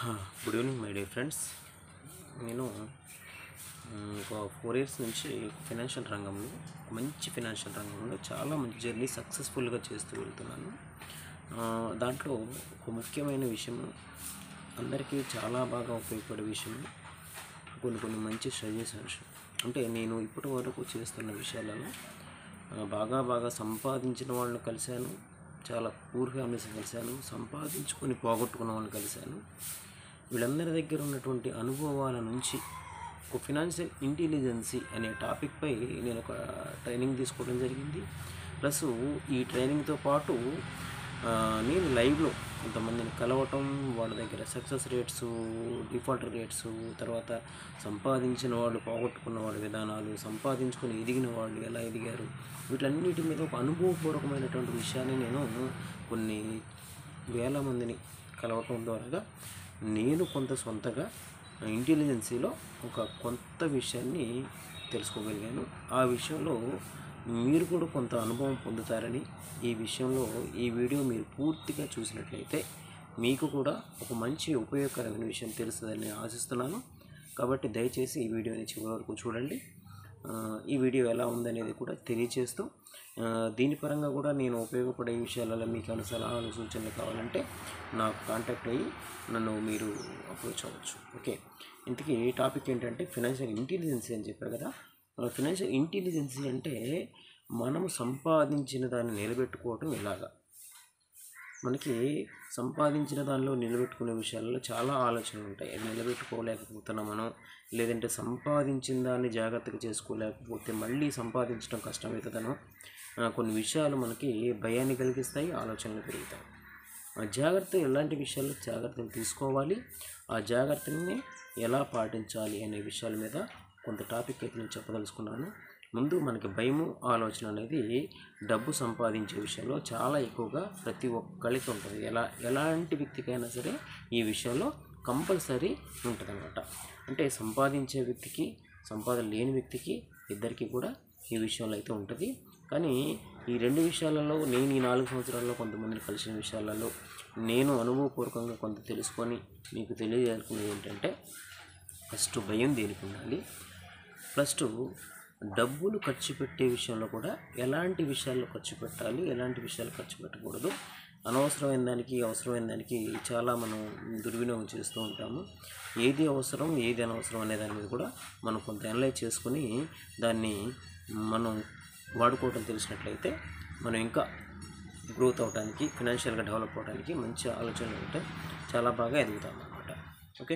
good evening my dear friends నేను మ్, ఒక ఫోర్ ఇయర్స్ నుంచి ఫినాన్షియల్ రంగంలో మంచి ఫినాన్షియల్ రంగంలో చాలా మంచి జర్నీ సక్సెస్ఫుల్గా చేస్తూ వెళ్తున్నాను ఆ, దాంట్లో ఒక ముఖ్యమైన విషయం అందరికీ చాలా బాగా ఉపయోగపడే విషయం కొన్ని కొన్ని మంచి సజెషన్స్ అంటే నేను ఇప్పటి వరకు చేస్తున్న విషయాలలో ఆ, బాగా బాగా సంపాదించిన వాళ్ళని కలిశాను చాలా పూర్ ఫ్యామిలీస్ కలిశాను సంపాదించుకొని పోగొట్టుకున్న వాళ్ళని కలిశాను వీళ్ళందరి దగ్గర ఉన్నటువంటి అనుభవాల నుంచి ఒక ఫినాన్షియల్ ఇంటెలిజెన్సీ అనే టాపిక్పై నేను ఒక ట్రైనింగ్ తీసుకోవడం జరిగింది ప్లస్ ఈ ట్రైనింగ్తో పాటు ఆ, నేను లైవ్లో కొంతమందిని కలవటం వాళ్ళ దగ్గర సక్సెస్ రేట్స్ డిఫాల్ట్ రేట్స్ తర్వాత సంపాదించిన వాళ్ళు పోగొట్టుకున్న వాళ్ళ విధానాలు సంపాదించుకొని ఎదిగిన వాళ్ళు ఎలా ఎదిగారు వీటన్నిటి మీద ఒక అనుభవపూర్వకమైనటువంటి విషయాన్ని నేను కొన్ని వేల మందిని కలవటం ద్వారా నేను కొంత సొంతగా ఇంటెలిజెన్సీలో ఒక కొంత విషయాన్ని తెలుసుకోగలిగాను ఆ విషయంలో మీరు కూడా కొంత అనుభవం పొందుతారని ఈ విషయంలో ఈ వీడియో మీరు పూర్తిగా చూసినట్లయితే మీకు కూడా ఒక మంచి ఉపయోగకరమైన విషయం తెలుస్తుందని నేను ఆశిస్తున్నాను కాబట్టి దయచేసి ఈ వీడియోని చివరి వరకు చూడండి ఆ, ఈ వీడియో ఎలా ఉందనేది కూడా తెలియచేస్తూ ఆ, దీని పరంగా కూడా నేను ఉపయోగపడే విషయాలలో మీకు ఏమైనా సలహాలు సూచనలు కావాలంటే నాకు కాంటాక్ట్ అయ్యి నన్ను మీరు అప్రోచ్ అవ్వచ్చు ఓకే ఇంతకీ టాపిక్ ఏంటంటే ఫినాన్షియల్ ఇంటెలిజెన్సీ అని చెప్పారు కదా ఫినాన్షియల్ ఇంటెలిజెన్సీ అంటే మనం సంపాదించిన దాన్ని నిలబెట్టుకోవటం ఎలాగా మనకి సంపాదించిన దానిలో నిలబెట్టుకునే విషయాల్లో చాలా ఆలోచనలు ఉంటాయి అది నిలబెట్టుకోలేకపోతున్నాం మనం లేదంటే సంపాదించిన దాన్ని జాగ్రత్తగా చేసుకోలేకపోతే మళ్ళీ సంపాదించడం కష్టమవుతుందనో ఆ, కొన్ని విషయాలు మనకి భయాన్ని కలిగిస్తాయి ఆలోచనలు పెరుగుతాయి ఆ జాగ్రత్త ఎలాంటి విషయాల్లో జాగ్రత్తలు తీసుకోవాలి ఆ జాగ్రత్తని ఎలా పాటించాలి అనే విషయాల మీద కొంత టాపిక్ అయితే నేను చెప్పదలుచుకున్నాను ముందు మనకి భయము ఆలోచన అనేది డబ్బు సంపాదించే విషయంలో చాలా ఎక్కువగా ప్రతి ఒక్కరికి ఉంటుంది ఎలా ఎలాంటి వ్యక్తికైనా సరే ఈ విషయంలో కంపల్సరీ ఉంటుందన్నమాట అంటే సంపాదించే వ్యక్తికి సంపాదన లేని వ్యక్తికి ఇద్దరికి కూడా ఈ విషయంలో అయితే ఉంటుంది కానీ ఈ రెండు విషయాలలో నేను ఈ నాలుగు సంవత్సరాల్లో కొంతమందిని కలిసిన విషయాలలో నేను అనుభవపూర్వకంగా కొంత తెలుసుకొని మీకు తెలియజేసుకునేది ఏంటంటే ఫస్ట్ భయం దేనికి ఉండాలి ప్లస్ టూ డబ్బులు ఖర్చు పెట్టే విషయంలో కూడా ఎలాంటి విషయాల్లో ఖర్చు పెట్టాలి ఎలాంటి విషయాలు ఖర్చు పెట్టకూడదు అనవసరమైన దానికి అవసరమైన దానికి చాలా మనం దుర్వినియోగం చేస్తూ ఉంటాము ఏది అవసరం ఏది అనవసరం అనే దాని మీద కూడా మనం కొంత అనలైజ్ చేసుకుని దాన్ని మనం వాడుకోవడం తెలిసినట్లయితే మనం ఇంకా గ్రోత్ అవడానికి ఫినాన్షియల్గా డెవలప్ అవడానికి మంచి ఆలోచనలు ఉంటే చాలా బాగా ఎదుగుతాం అన్నమాట ఓకే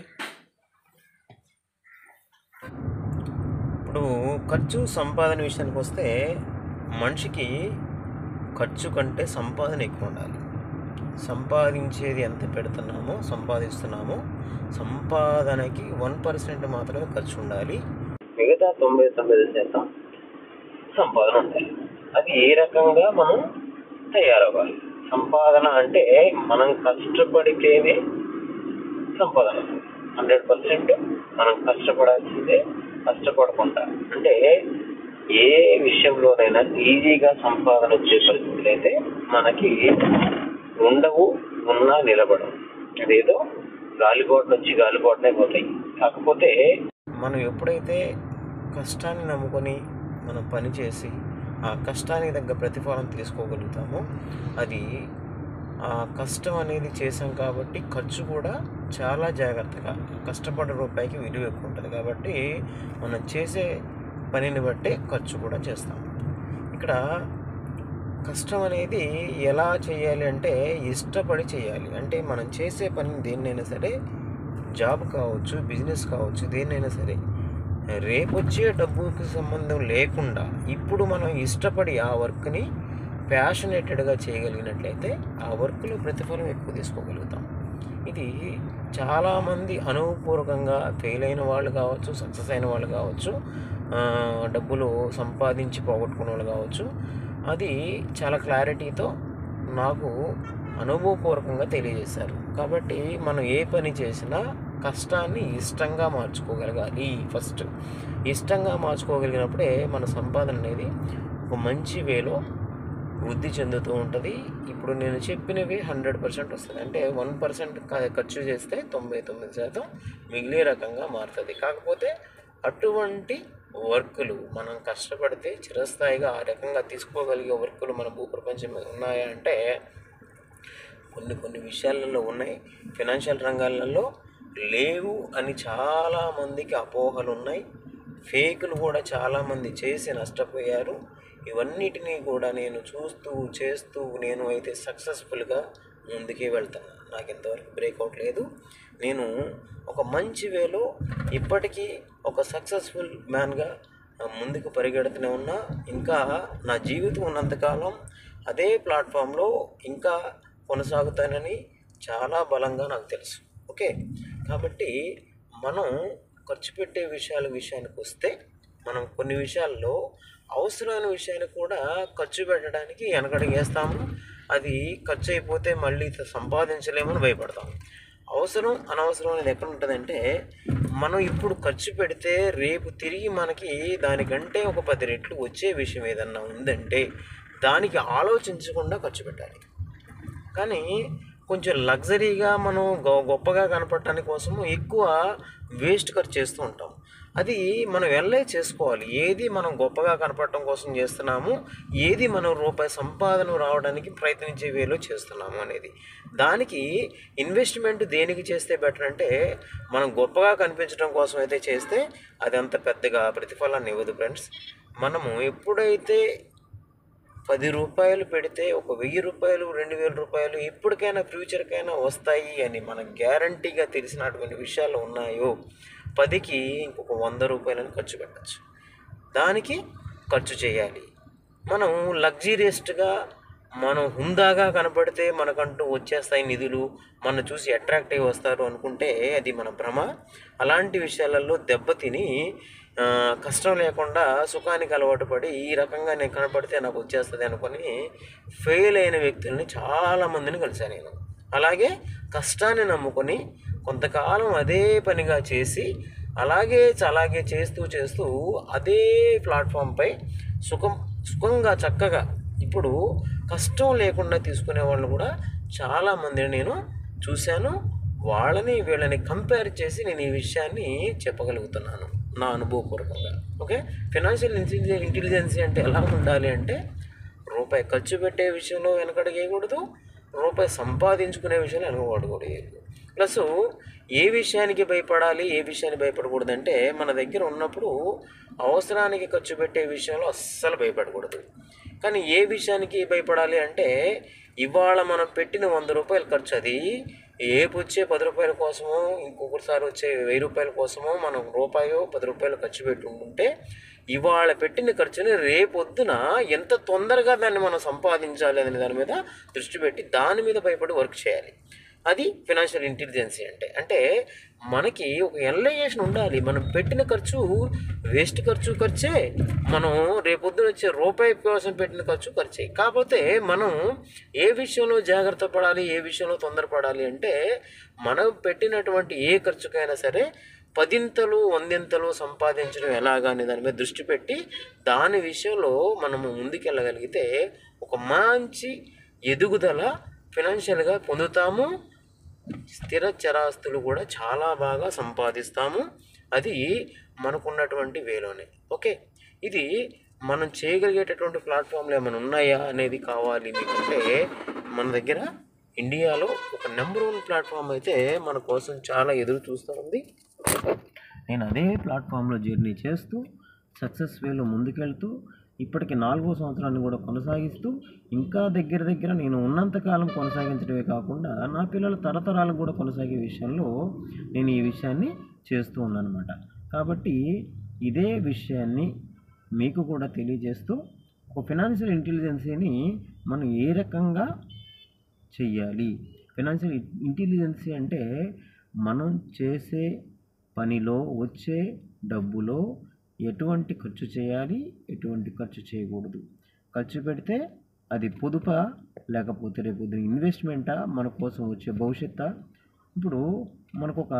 ఇప్పుడు ఖర్చు సంపాదన విషయానికి వస్తే మనిషికి ఖర్చు కంటే సంపాదన ఎక్కువ ఉండాలి సంపాదించేది ఎంత పెడుతున్నామో సంపాదిస్తున్నామో సంపాదనకి వన్ పర్సెంట్ మాత్రమే ఖర్చు ఉండాలి మిగతా తొంభై తొమ్మిది శాతం సంపాదన ఉండాలి అది ఏ రకంగా మనం తయారవ్వాలి సంపాదన అంటే మనం కష్టపడితేనే సంపాదన హండ్రెడ్ పర్సెంట్ మనం కష్టపడాల్సిందే కష్టపడకుండా అంటే ఏ విషయంలోనైనా ఈజీగా సంపాదన వచ్చే పరిస్థితులు అయితే మనకి ఉండవు ఉన్నా నిలబడవు అదేదో గాలిపోటు నుంచి గాలిపోటనే పోతాయి కాకపోతే మనం ఎప్పుడైతే కష్టాన్ని నమ్ముకొని మనం పని చేసి ఆ కష్టానికి తగ్గ ప్రతిఫలం తీసుకోగలుగుతామో అది ఆ కష్టం అనేది చేసాం కాబట్టి ఖర్చు కూడా చాలా జాగ్రత్తగా కష్టపడ్డ రూపాయికి విలువ ఎక్కువ ఉంటుంది కాబట్టి మనం చేసే పనిని బట్టే ఖర్చు కూడా చేస్తాం ఇక్కడ కష్టం అనేది ఎలా చేయాలి అంటే ఇష్టపడి చేయాలి అంటే మనం చేసే పని దేన్నైనా సరే జాబ్ కావచ్చు బిజినెస్ కావచ్చు దేన్నైనా సరే రేపు వచ్చే డబ్బుకి సంబంధం లేకుండా ఇప్పుడు మనం ఇష్టపడి ఆ వర్క్ని ప్యాషనేటెడ్గా చేయగలిగినట్లయితే ఆ వర్క్లో ప్రతిఫలం ఎక్కువ తీసుకోగలుగుతాం ఇది చాలామంది అనుభవపూర్వకంగా ఫెయిల్ అయిన వాళ్ళు కావచ్చు సక్సెస్ అయిన వాళ్ళు కావచ్చు ఆ, డబ్బులు సంపాదించి పోగొట్టుకున్న వాళ్ళు కావచ్చు అది చాలా క్లారిటీతో నాకు అనుభవపూర్వకంగా తెలియజేశారు కాబట్టి మనం ఏ పని చేసినా కష్టాన్ని ఇష్టంగా మార్చుకోగలగాలి ఫస్ట్ ఇష్టంగా మార్చుకోగలిగినప్పుడే మన సంపాదన అనేది ఒక మంచి వేలో వృద్ధి చెందుతూ ఉంటుంది ఇప్పుడు నేను చెప్పినవి హండ్రెడ్ పర్సెంట్ వస్తుంది అంటే వన్ పర్సెంట్ ఖర్చు చేస్తే తొంభై తొమ్మిది శాతం మిగిలే రకంగా మారుతుంది కాకపోతే అటువంటి వర్కులు మనం కష్టపడితే చిరస్థాయిగా ఆ రకంగా తీసుకోగలిగే వర్కులు మన భూప్రపంచం మీద ఉన్నాయా అంటే కొన్ని కొన్ని విషయాలలో ఉన్నాయి ఫినాన్షియల్ రంగాలలో లేవు అని చాలామందికి అపోహలు ఉన్నాయి ఫేకులు కూడా చాలామంది చేసి నష్టపోయారు ఇవన్నిటినీ కూడా నేను చూస్తూ చేస్తూ నేను అయితే సక్సెస్ఫుల్గా ముందుకే వెళ్తాను నాకు ఇంతవరకు బ్రేక్అవుట్ లేదు నేను ఒక మంచి వేలో ఇప్పటికీ ఒక సక్సెస్ఫుల్ మ్యాన్గా ముందుకు పరిగెడుతూనే ఉన్నా ఇంకా నా జీవితం ఉన్నంతకాలం అదే ప్లాట్ఫామ్లో ఇంకా కొనసాగుతానని చాలా బలంగా నాకు తెలుసు ఓకే కాబట్టి మనం ఖర్చు పెట్టే విషయాల విషయానికి వస్తే మనం కొన్ని విషయాల్లో అవసరమైన విషయాన్ని కూడా ఖర్చు పెట్టడానికి వెనకడిగేస్తాము అది ఖర్చు అయిపోతే మళ్ళీ సంపాదించలేమని భయపడతాము అవసరం అనవసరం అనేది ఎక్కడ ఉంటుందంటే మనం ఇప్పుడు ఖర్చు పెడితే రేపు తిరిగి మనకి దానికంటే ఒక పది రెట్లు వచ్చే విషయం ఏదన్నా ఉందంటే దానికి ఆలోచించకుండా ఖర్చు పెట్టాలి కానీ కొంచెం లగ్జరీగా మనం గొ- గొప్పగా కనపడటానికి కోసము ఎక్కువ వేస్ట్ ఖర్చు చేస్తూ ఉంటాం అది మనం వెళ్ళే చేసుకోవాలి ఏది మనం గొప్పగా కనపడటం కోసం చేస్తున్నాము ఏది మనం రూపాయి సంపాదన రావడానికి ప్రయత్నించే వేలో చేస్తున్నాము అనేది దానికి ఇన్వెస్ట్మెంట్ దేనికి చేస్తే బెటర్ అంటే మనం గొప్పగా కనిపించడం కోసం అయితే చేస్తే అది అంత పెద్దగా ప్రతిఫలాన్ని ఇవ్వదు ఫ్రెండ్స్ మనము ఎప్పుడైతే పది రూపాయలు పెడితే ఒక వెయ్యి రూపాయలు రెండు వేల రూపాయలు ఎప్పటికైనా ఫ్యూచర్కైనా వస్తాయి అని మనకు గ్యారంటీగా తెలిసినటువంటి విషయాలు ఉన్నాయో పదికి ఇంకొక వంద రూపాయలను ఖర్చు పెట్టచ్చు దానికి ఖర్చు చేయాలి మనం లగ్జీరియస్ట్గా మనం హుందాగా కనపడితే మనకంటూ వచ్చేస్తాయి నిధులు మన చూసి అట్రాక్ట్ అయ్యి వస్తారు అనుకుంటే అది మన భ్రమ అలాంటి విషయాలలో దెబ్బతిని ఆ, కష్టం లేకుండా సుఖానికి అలవాటు పడి ఈ రకంగా నేను కనపడితే నాకు వచ్చేస్తుంది అనుకొని ఫెయిల్ అయిన వ్యక్తుల్ని చాలామందిని కలిశాను నేను అలాగే కష్టాన్ని నమ్ముకొని కొంతకాలం అదే పనిగా చేసి అలాగే అలాగే చేస్తూ చేస్తూ అదే ప్లాట్ఫామ్పై సుఖం సుఖంగా చక్కగా ఇప్పుడు కష్టం లేకుండా తీసుకునే వాళ్ళు కూడా చాలామందిని నేను చూశాను వాళ్ళని వీళ్ళని కంపేర్ చేసి నేను ఈ విషయాన్ని చెప్పగలుగుతున్నాను నా అనుభవపూర్వకంగా ఓకే ఫినాన్షియల్ ఇంటెలిజెన్ ఇంటెలిజెన్సీ అంటే ఎలా ఉండాలి అంటే రూపాయి ఖర్చు పెట్టే విషయంలో వెనకడగేయకూడదు రూపాయి సంపాదించుకునే విషయంలో వెనకబడకూడదు ప్లస్ ఏ విషయానికి భయపడాలి ఏ విషయానికి భయపడకూడదు అంటే మన దగ్గర ఉన్నప్పుడు అవసరానికి ఖర్చు పెట్టే విషయంలో అస్సలు భయపడకూడదు కానీ ఏ విషయానికి భయపడాలి అంటే ఇవాళ మనం పెట్టిన వంద రూపాయల ఖర్చు అది ఏపు వచ్చే పది రూపాయల కోసమో ఇంకొకసారి వచ్చే వెయ్యి రూపాయల కోసమో మనం రూపాయో పది రూపాయలు ఖర్చు పెట్టి ఉంటే ఇవాళ పెట్టిన ఖర్చుని రేపొద్దున ఎంత తొందరగా దాన్ని మనం సంపాదించాలి అనే దాని మీద దృష్టి పెట్టి దాని మీద భయపడి వర్క్ చేయాలి అది ఫినాన్షియల్ ఇంటెలిజెన్సీ అంటే అంటే మనకి ఒక ఎనలైజేషన్ ఉండాలి మనం పెట్టిన ఖర్చు వేస్ట్ ఖర్చు ఖర్చే మనం రేపొద్దున వచ్చే రూపాయి కోసం పెట్టిన ఖర్చు ఖర్చే కాకపోతే మనం ఏ విషయంలో జాగ్రత్త పడాలి ఏ విషయంలో తొందరపడాలి అంటే మనం పెట్టినటువంటి ఏ ఖర్చుకైనా సరే పదింతలు వందింతలు సంపాదించడం ఎలాగా అనే దాని మీద దృష్టి పెట్టి దాని విషయంలో మనము ముందుకెళ్ళగలిగితే ఒక మంచి ఎదుగుదల ఫినాన్షియల్గా పొందుతాము స్థిర చరాస్తులు కూడా చాలా బాగా సంపాదిస్తాము అది మనకున్నటువంటి వేలోనే ఓకే ఇది మనం చేయగలిగేటటువంటి ప్లాట్ఫామ్లు ఏమైనా ఉన్నాయా అనేది కావాలి మీకంటే మన దగ్గర ఇండియాలో ఒక నెంబర్ వన్ ప్లాట్ఫామ్ అయితే మన కోసం చాలా ఎదురు చూస్తూ ఉంది నేను అదే ప్లాట్ఫామ్లో జర్నీ చేస్తూ సక్సెస్ వేలో ముందుకెళ్తూ ఇప్పటికి నాలుగో సంవత్సరాన్ని కూడా కొనసాగిస్తూ ఇంకా దగ్గర దగ్గర నేను ఉన్నంతకాలం కొనసాగించడమే కాకుండా నా పిల్లల తరతరాలకు కూడా కొనసాగే విషయంలో నేను ఈ విషయాన్ని చేస్తూ ఉన్నానమాట కాబట్టి ఇదే విషయాన్ని మీకు కూడా తెలియజేస్తూ ఒక ఫినాన్షియల్ ఇంటెలిజెన్సీని మనం ఏ రకంగా చెయ్యాలి ఫినాన్షియల్ ఇంటెలిజెన్సీ అంటే మనం చేసే పనిలో వచ్చే డబ్బులో ఎటువంటి ఖర్చు చేయాలి ఎటువంటి ఖర్చు చేయకూడదు ఖర్చు పెడితే అది పొదుప లేకపోతే రేపు ఇన్వెస్ట్మెంటా మన కోసం వచ్చే భవిష్యత్తు ఇప్పుడు మనకు ఒక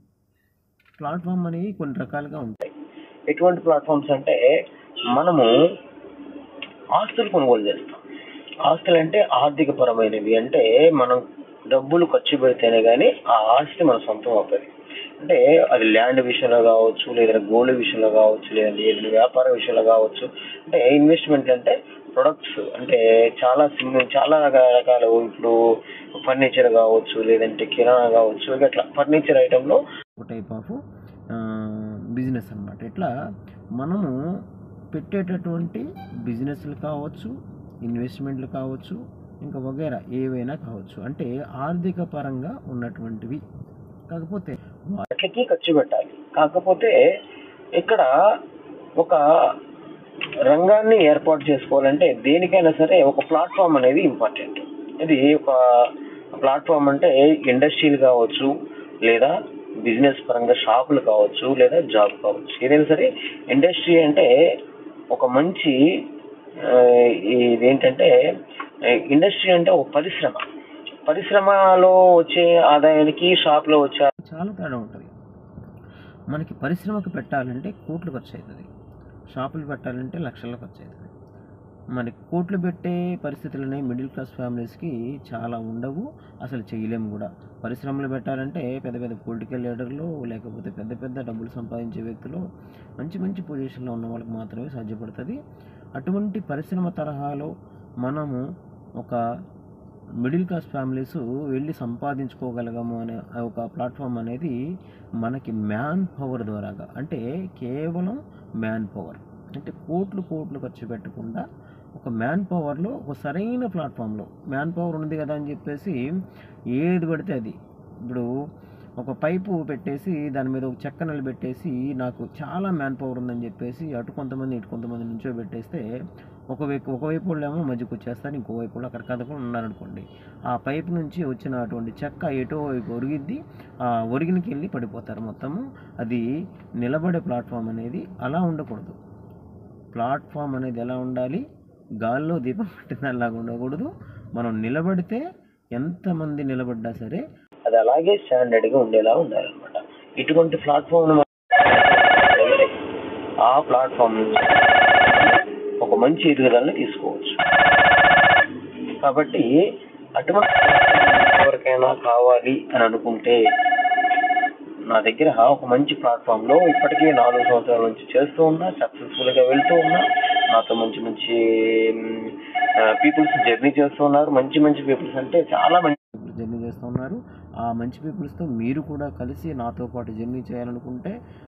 ప్లాట్ఫామ్ అనేవి కొన్ని రకాలుగా ఉంటాయి ఎటువంటి ప్లాట్ఫామ్స్ అంటే మనము ఆస్తులు కొనుగోలు చేస్తాం ఆస్తులు అంటే ఆర్థిక పరమైనవి అంటే మనం డబ్బులు ఖర్చు పెడితేనే కానీ ఆ ఆస్తి మన సొంతం అవుతుంది అంటే అది ల్యాండ్ విషయంలో కావచ్చు లేదా గోల్డ్ విషయంలో కావచ్చు లేదంటే ఏదైనా వ్యాపార విషయంలో కావచ్చు అంటే ఇన్వెస్ట్మెంట్ అంటే ప్రొడక్ట్స్ అంటే చాలా సింపుల్ చాలా రక- రకాలు ఇప్పుడు ఫర్నిచర్ కావచ్చు లేదంటే కిరాణా కావచ్చు ఇట్లా ఫర్నిచర్ ఐటెంలో ఒక టైప్ ఆఫ్ బిజినెస్ అన్నమాట ఇట్లా మనము పెట్టేటటువంటి బిజినెస్లు కావచ్చు ఇన్వెస్ట్మెంట్లు కావచ్చు ఇంకా వగేరా ఏవైనా కావచ్చు అంటే ఆర్థిక పరంగా ఉన్నటువంటివి కాకపోతే వాటికి ఖర్చు పెట్టాలి కాకపోతే ఇక్కడ ఒక రంగాన్ని ఏర్పాటు చేసుకోవాలంటే దేనికైనా సరే ఒక ప్లాట్ఫామ్ అనేది ఇంపార్టెంట్ ఇది ఒక ప్లాట్ఫామ్ అంటే ఇండస్ట్రీలు కావచ్చు లేదా బిజినెస్ పరంగా షాపులు కావచ్చు లేదా జాబ్ కావచ్చు ఏదైనా సరే ఇండస్ట్రీ అంటే ఒక మంచి ఆ, ఇదేంటంటే ఇండస్ట్రీ అంటే ఒక పరిశ్రమ పరిశ్రమలో వచ్చే ఆదాయానికి షాప్లో వచ్చే చాలా తేడా ఉంటుంది మనకి పరిశ్రమకు పెట్టాలంటే కోట్లు ఖర్చు అవుతుంది షాపులు పెట్టాలంటే లక్షల్లో ఖర్చు అవుతుంది మనకి కోట్లు పెట్టే పరిస్థితులు అనేవి మిడిల్ క్లాస్ ఫ్యామిలీస్కి చాలా ఉండవు అసలు చేయలేము కూడా పరిశ్రమలు పెట్టాలంటే పెద్ద పెద్ద పొలిటికల్ లీడర్లు లేకపోతే పెద్ద పెద్ద డబ్బులు సంపాదించే వ్యక్తులు మంచి మంచి పొజిషన్లో ఉన్న వాళ్ళకి మాత్రమే సాధ్యపడుతుంది అటువంటి పరిశ్రమ తరహాలో మనము ఒక మిడిల్ క్లాస్ ఫ్యామిలీస్ వెళ్ళి సంపాదించుకోగలగము అనే ఒక ప్లాట్ఫామ్ అనేది మనకి మ్యాన్ పవర్ ద్వారాగా అంటే కేవలం మ్యాన్ పవర్ అంటే కోట్లు కోట్లు ఖర్చు పెట్టకుండా ఒక మ్యాన్ పవర్లో ఒక సరైన ప్లాట్ఫామ్లో మ్యాన్ పవర్ ఉంది కదా అని చెప్పేసి ఏది పడితే అది ఇప్పుడు ఒక పైపు పెట్టేసి దాని మీద ఒక చెక్క నిలబెట్టేసి నాకు చాలా మ్యాన్ పవర్ ఉందని చెప్పేసి అటు కొంతమంది ఇటు కొంతమంది నుంచో పెట్టేస్తే ఒకవైపు ఒకవైపు వాళ్ళేమో మధ్యకు వచ్చేస్తారు ఇంకోవైపు వాళ్ళు అక్కడ కదకుండా ఉన్నారనుకోండి ఆ పైపు నుంచి వచ్చిన అటువంటి చెక్క ఎటో వైపు ఒరిగిద్ది ఆ ఒరిగినికి వెళ్ళి పడిపోతారు మొత్తము అది నిలబడే ప్లాట్ఫామ్ అనేది అలా ఉండకూడదు ప్లాట్ఫామ్ అనేది ఎలా ఉండాలి గాల్లో దీపం పెట్టినలాగా ఉండకూడదు మనం నిలబడితే ఎంతమంది నిలబడ్డా సరే అది అలాగే స్టాండర్డ్గా ఉండేలా ఉండాలన్నమాట ఇటువంటి ప్లాట్ఫామ్ ఆ ప్లాట్ఫామ్ నుంచి ఒక మంచి ఎదుగుదలని తీసుకోవచ్చు కాబట్టి అటువంటి ఎవరికైనా కావాలి అని అనుకుంటే నా దగ్గర ఒక మంచి ప్లాట్ఫామ్ లో ఇప్పటికే నాలుగు సంవత్సరాల నుంచి చేస్తూ ఉన్నా సక్సెస్ఫుల్ గా వెళ్తూ ఉన్నా నాతో మంచి మంచి పీపుల్స్ జర్నీ చేస్తూ ఉన్నారు మంచి మంచి పీపుల్స్ అంటే చాలా మంచి జర్నీ చేస్తూ ఉన్నారు ఆ మంచి పీపుల్స్తో మీరు కూడా కలిసి నాతో పాటు జర్నీ చేయాలనుకుంటే